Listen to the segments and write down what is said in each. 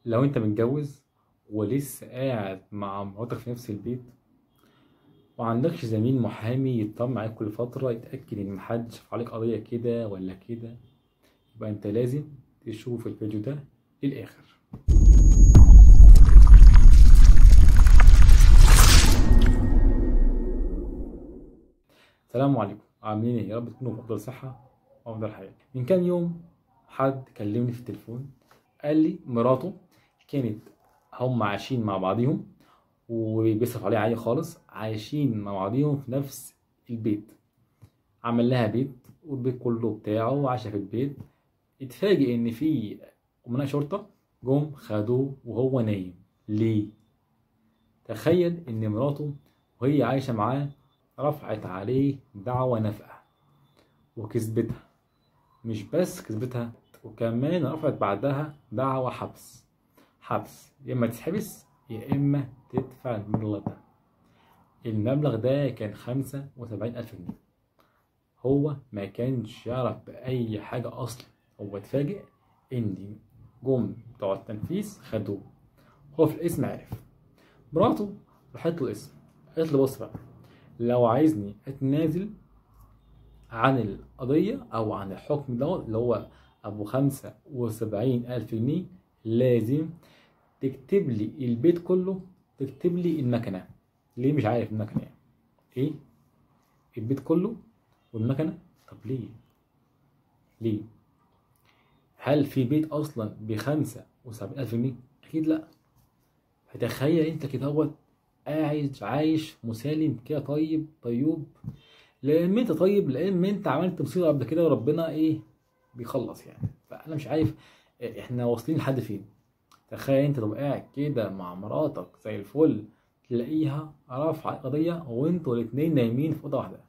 لو انت متجوز ولسه قاعد مع مراتك في نفس البيت وعندكش زميل محامي يطمن عليك كل فترة يتأكد إن محدش رفع عليك قضية كده ولا كده يبقى أنت لازم تشوف الفيديو ده للآخر السلام عليكم عاملين ايه يا رب تكونوا بأفضل صحة وأفضل حياة من كام يوم حد كلمني في التليفون قال لي مراته كانت هم عايشين مع بعضيهم وبيصرف عليها عادي خالص عايشين مع بعضيهم في نفس البيت عمل لها بيت والبيت كله بتاعه وعايشة في البيت اتفاجئ ان في امناء شرطة جم خدوه وهو نايم ليه تخيل ان مراته وهي عايشة معاه رفعت عليه دعوى نفقة وكسبتها مش بس كسبتها وكمان رفعت بعدها دعوى حبس حبس يا اما تتحبس يا اما تدفع المبلغ ده المبلغ ده كان خمسة وسبعين ألف جنيه هو ما كانش يعرف بأي حاجة أصلا هو اتفاجئ إن جم بتوع التنفيذ خدوه هو في الاسم عرف مراته راحت له الاسم قالت له بص بقى لو عايزني اتنازل عن القضية أو عن الحكم دوت اللي هو أبو خمسة وسبعين ألف جنيه لازم تكتب لي البيت كله تكتب لي المكنة ليه مش عارف المكنة يعني ايه البيت كله والمكنة طب ليه ليه هل في بيت اصلا بخمسة وسبعين الف جنيه اكيد لا فتخيل انت كده هو قاعد عايش مسالم كده طيب طيوب لا اما انت طيب لا اما انت عملت مصيبه قبل كده وربنا ايه بيخلص يعني فانا مش عارف احنا واصلين لحد فين تخيل انت تبقى قاعد كده مع مراتك زي الفل تلاقيها رافعة قضية وانتوا الاتنين نايمين في أوضة واحدة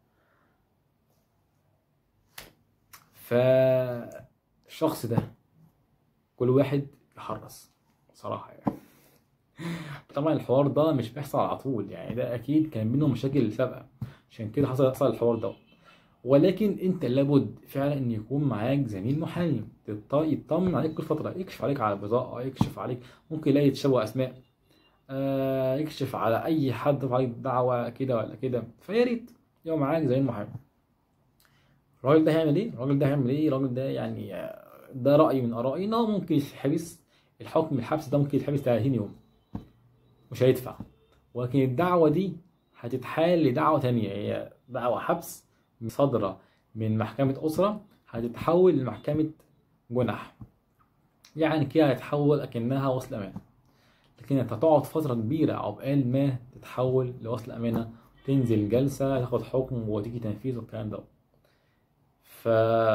فالشخص ده كل واحد يحرص صراحة يعني طبعا الحوار ده مش بيحصل على طول يعني ده أكيد كان بينهم مشاكل سابقة عشان كده حصل حصل الحوار ده ولكن انت لابد فعلا ان يكون معاك زميل محامي يطمن عليك كل فتره يكشف عليك على البطاقه يكشف عليك ممكن يلاقي تشوه اسماء آه يكشف على اي حد رفع عليك دعوه كده ولا كده فيا ريت يبقى معاك زميل محامي الراجل ده هيعمل ايه الراجل ده هيعمل ايه الراجل ده يعني ده راي من ارائي انه ممكن يتحبس الحكم الحبس ده ممكن يتحبس 30 يوم مش هيدفع ولكن الدعوه دي هتتحال لدعوه تانية هي دعوه حبس صادرة من محكمة أسرة هتتحول لمحكمة جنح يعني كده هتتحول أكنها وصل أمانة لكن انت هتقعد فترة كبيرة عقبال ما تتحول لوصل أمانة تنزل جلسة تاخد حكم وتيجي تنفيذ والكلام ده ف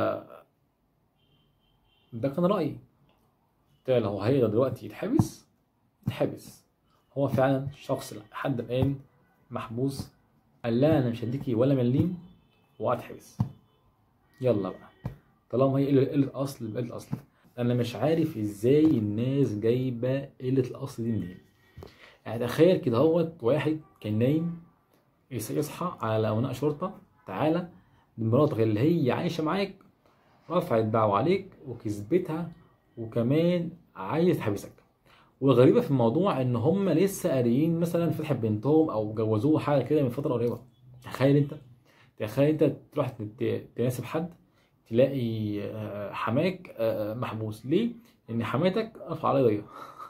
ده كان رأيي لو هيقدر دلوقتي يتحبس يتحبس هو فعلا شخص لحد الآن محبوس قال لا أنا مش هديكي ولا مليم وهتحبس يلا بقى طالما هي قلة أصل يبقى قلة أصل أنا مش عارف إزاي الناس جايبة قلة الأصل دي منين يعني تخيل كده هوت واحد كان نايم يصحى على أمناء شرطة تعالى مراتك اللي هي عايشة معاك رفعت دعوة عليك وكسبتها وكمان عايز تحبسك والغريبة في الموضوع إن هم لسه قاريين مثلا فتح بنتهم أو جوزوه حاجة كده من فترة قريبة تخيل أنت تخيل انت تروح تناسب حد تلاقي حماك محبوس ليه؟ لان حماتك رفع عليه قضيه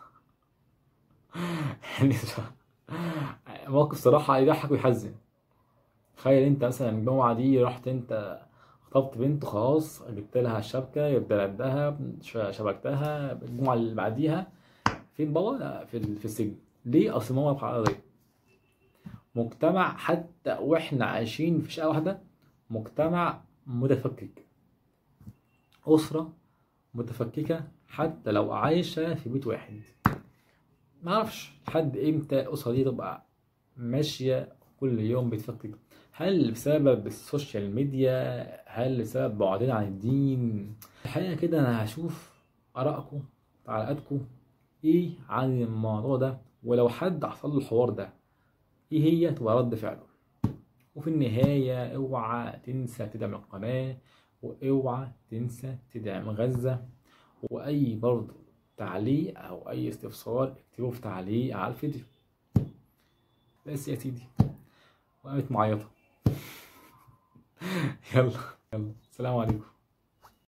يعني موقف صراحة يضحك ويحزن تخيل انت مثلا الجمعة دي رحت انت خطبت بنت خلاص جبت لها الشبكة جبت لها الدهب شبكتها الجمعة اللي بعديها فين بابا؟ في في السجن ليه؟ اصل ماما رفع عليه قضية مجتمع حتى واحنا عايشين في شقه واحده مجتمع متفكك اسره متفككه حتى لو عايشه في بيت واحد ما اعرفش لحد امتى الاسره دي تبقى ماشيه كل يوم بتفكك هل بسبب السوشيال ميديا هل بسبب بعدنا عن الدين الحقيقه كده انا هشوف ارائكم تعليقاتكم ايه عن الموضوع ده ولو حد حصل له الحوار ده ايه هي تبقى رد فعله وفي النهاية اوعى تنسى تدعم القناة واوعى تنسى تدعم غزة واي برضه تعليق او اي استفسار اكتبه في تعليق على الفيديو بس يا سيدي وقامت معيطه يلا يلا السلام عليكم